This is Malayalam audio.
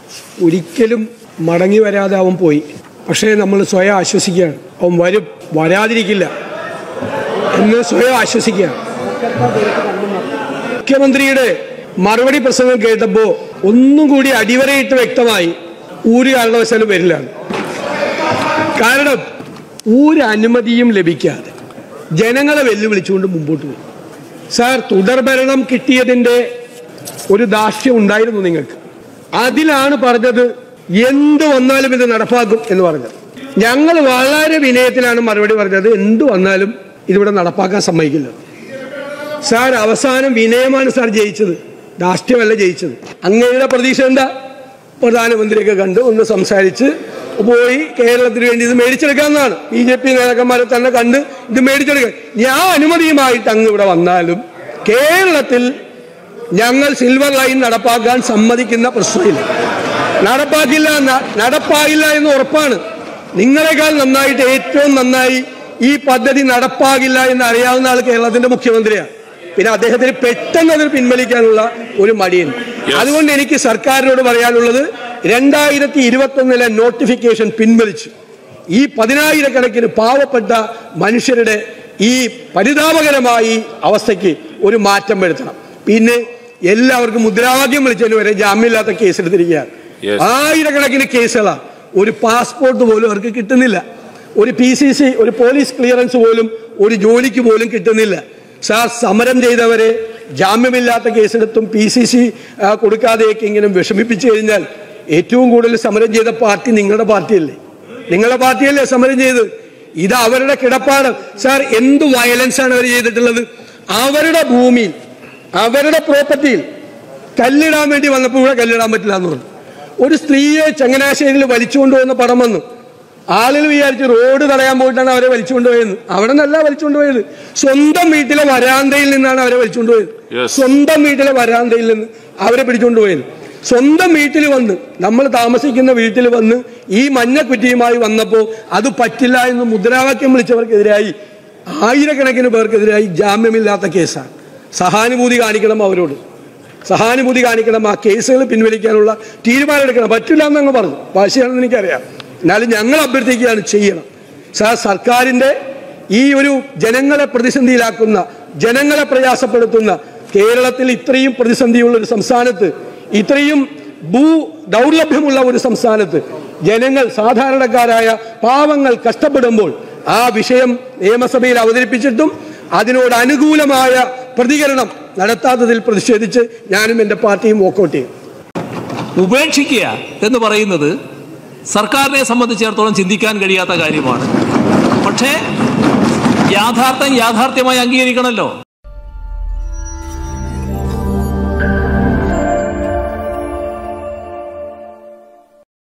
ഒരിക്കലും മടങ്ങി വരാതെ അവൻ പോയി പക്ഷേ നമ്മൾ സ്വയം ആശ്വസിക്കുകയാണ് അവൻ വരും വരാതിരിക്കില്ല എന്ന് സ്വയം ആശ്വസിക്കുകയാണ് മുഖ്യമന്ത്രിയുടെ മറുപടി പ്രസംഗം കേട്ടപ്പോൾ ഒന്നും കൂടി അടിവരയിട്ട് വ്യക്തമായി ഒരു കാരണവശാലും വരില്ലാണ് കാരണം ഒരു അനുമതിയും ലഭിക്കാതെ ജനങ്ങളെ വെല്ലുവിളിച്ചുകൊണ്ട് മുമ്പോട്ട് പോയി സാർ തുടർഭരണം കിട്ടിയതിൻ്റെ ഒരു ദാഷ്യം ഉണ്ടായിരുന്നു നിങ്ങൾക്ക് അതിലാണ് പറഞ്ഞത് എന്ത് വന്നാലും ഇത് നടപ്പാക്കും എന്ന് പറഞ്ഞത് ഞങ്ങൾ വളരെ വിനയത്തിലാണ് മറുപടി പറഞ്ഞത് എന്ത് വന്നാലും ഇതിവിടെ നടപ്പാക്കാൻ സമ്മതിക്കില്ല സാർ അവസാനം വിനയമാണ് സാർ ജയിച്ചത് രാഷ്ട്രീയമല്ല ജയിച്ചത് അങ്ങയുടെ പ്രതീക്ഷ എന്താ പ്രധാനമന്ത്രിയൊക്കെ കണ്ട് ഒന്ന് സംസാരിച്ച് പോയി കേരളത്തിന് വേണ്ടി ഇത് മേടിച്ചെടുക്കാമെന്നാണ് ബി ജെ പി നേതാക്കന്മാരെ തന്നെ കണ്ട് ഇത് മേടിച്ചെടുക്കാൻ ഞാൻ അനുമതിയുമായിട്ട് അങ്ങ് ഇവിടെ വന്നാലും കേരളത്തിൽ ഞങ്ങൾ സിൽവർ ലൈൻ നടപ്പാക്കാൻ സമ്മതിക്കുന്ന പ്രശ്നമില്ല നടപ്പാക്കില്ല എന്ന- നടപ്പാകില്ല എന്ന് ഉറപ്പാണ് നിങ്ങളെക്കാൾ നന്നായിട്ട് ഏറ്റവും നന്നായി ഈ പദ്ധതി നടപ്പാകില്ല എന്ന് അറിയാവുന്ന ആൾ കേരളത്തിന്റെ മുഖ്യമന്ത്രിയാണ് പിന്നെ അദ്ദേഹത്തിന് പെട്ടെന്ന് അതിൽ പിൻവലിക്കാനുള്ള ഒരു മടിയുണ്ട് അതുകൊണ്ട് എനിക്ക് സർക്കാരിനോട് പറയാനുള്ളത് രണ്ടായിരത്തി ഇരുപത്തി ഒന്നിലെ നോട്ടിഫിക്കേഷൻ പിൻവലിച്ചു ഈ പതിനായിരക്കണക്കിന് പാവപ്പെട്ട മനുഷ്യരുടെ ഈ പരിതാപകരമായ ഈ അവസ്ഥയ്ക്ക് ഒരു മാറ്റം വരുത്തണം പിന്നെ എല്ലാവർക്കും മുദ്രാവാക്യം വിളിച്ചതിന് വരെ ജാമ്യമില്ലാത്ത കേസെടുത്തിരിക്കുകയാണ് Yes. ആയിരക്കണക്കിന് കേസുകളാണ് ഒരു പാസ്പോർട്ട് പോലും അവർക്ക് കിട്ടുന്നില്ല ഒരു പി സി സി ഒരു പോലീസ് ക്ലിയറൻസ് പോലും ഒരു ജോലിക്ക് പോലും കിട്ടുന്നില്ല സാർ സമരം ചെയ്തവരെ ജാമ്യമില്ലാത്ത കേസെടുത്തും പി സി സി കൊടുക്കാതെയൊക്കെ ഇങ്ങനെ വിഷമിപ്പിച്ചു കഴിഞ്ഞാൽ ഏറ്റവും കൂടുതൽ സമരം ചെയ്ത പാർട്ടി നിങ്ങളുടെ പാർട്ടിയല്ലേ നിങ്ങളുടെ പാർട്ടിയല്ലേ സമരം ചെയ്ത് ഇത് അവരുടെ കിടപ്പാട് സാർ എന്ത് വയലൻസ് ആണ് അവർ ചെയ്തിട്ടുള്ളത് അവരുടെ ഭൂമിയിൽ അവരുടെ പ്രോപ്പർട്ടിയിൽ കല്ലിടാൻ വേണ്ടി വന്നപ്പോൾ ഇവിടെ കല്ലിടാൻ പറ്റില്ല എന്ന് പറഞ്ഞു ഒരു സ്ത്രീയെ ചങ്ങനാശ്ശേരിയിൽ വലിച്ചുകൊണ്ട് പോകുന്ന പടം വന്നു ആളുകൾ വിചാരിച്ചു റോഡ് തടയാൻ പോയിട്ടാണ് അവരെ വലിച്ചുകൊണ്ട് പോയത് അവിടെ നിന്നല്ല വലിച്ചുകൊണ്ട് പോയത് സ്വന്തം വീട്ടിലെ വരാന്തയിൽ നിന്നാണ് അവരെ വലിച്ചുകൊണ്ട് പോയത് Yes. സ്വന്തം വീട്ടിലെ വരാന്തയിൽ നിന്ന് അവരെ പിടിച്ചുകൊണ്ട് പോയത് സ്വന്തം വീട്ടിൽ വന്ന് നമ്മൾ താമസിക്കുന്ന വീട്ടിൽ വന്ന് ഈ മഞ്ഞക്കുറ്റിയുമായി വന്നപ്പോൾ അത് പറ്റില്ല എന്ന് മുദ്രാവാക്യം വിളിച്ചവർക്കെതിരായി ആയിരക്കണക്കിന് പേർക്കെതിരായി ജാമ്യമില്ലാത്ത കേസാണ് സഹാനുഭൂതി കാണിക്കണം അവരോട് സഹാനുഭൂതി കാണിക്കണം ആ കേസുകൾ പിൻവലിക്കാനുള്ള തീരുമാനം എടുക്കണം പറ്റില്ല എന്നങ്ങ് പറഞ്ഞു വാശിയാണെന്ന് എനിക്കറിയാം എന്നാലും ഞങ്ങൾ അഭ്യർത്ഥിക്കുകയാണ് ചെയ്യണം സാർ സർക്കാരിൻ്റെ ഈ ഒരു ജനങ്ങളെ പ്രതിസന്ധിയിലാക്കുന്ന ജനങ്ങളെ പ്രയാസപ്പെടുത്തുന്ന കേരളത്തിൽ ഇത്രയും പ്രതിസന്ധിയുള്ള ഒരു സംസ്ഥാനത്ത് ഇത്രയും ഭൂ ദൗർലഭ്യമുള്ള ഒരു സംസ്ഥാനത്ത് ജനങ്ങൾ സാധാരണക്കാരായ പാവങ്ങൾ കഷ്ടപ്പെടുമ്പോൾ ആ വിഷയം നിയമസഭയിൽ അവതരിപ്പിച്ചിട്ടും അതിനോട് അനുകൂലമായ പ്രതികരണം നടത്താത്തതിൽ പ്രതിഷേധിച്ച് ഞാനും എൻ്റെ പാർട്ടിയും വോക്കൗട്ട് ചെയ്യും ഉപേക്ഷിക്കുക എന്ന് പറയുന്നത് സർക്കാരിനെ സംബന്ധിച്ചിടത്തോളം ചിന്തിക്കാൻ കഴിയാത്ത കാര്യമാണ് പക്ഷേ യാഥാർത്ഥ്യം യാഥാർത്ഥ്യമായി അംഗീകരിക്കണമല്ലോ